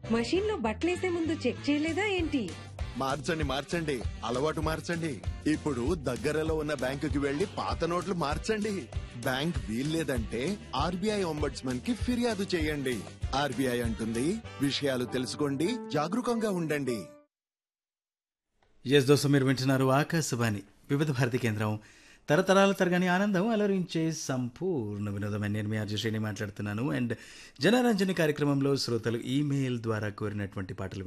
machine లో బట్టలేసే ముందు check చేయలేదా ఏంటి మార్చండి మార్చండి అలవాటు మార్చండి ఇప్పుడు దగ్గరలో ఉన్న బ్యాంకుకి వెళ్లి పాత నోట్లు మార్చండి బ్యాంక్ వీల్లేదంటే ఆర్బీఐ ఒంబడ్స్మన్ కి ఫిర్యాదు చేయండి ఆర్బీఐ అంటుంది విషయాలు తెలుసుకోండి జాగరూకంగా ఉండండి ఎస్ దోస్తు మీరు వింటున్నారు ఆకాశవాణి వివిధ భారతి కేంద్రం తరతరాల తరగని ఆనందం అలరించే సంపూర్ణ వినోదమైన నేను మీ ఆర్జీ శ్రేణి మాట్లాడుతున్నాను అండ్ జనరంజని కార్యక్రమంలో శ్రోతలు ఈమెయిల్ ద్వారా కోరినటువంటి పాటలు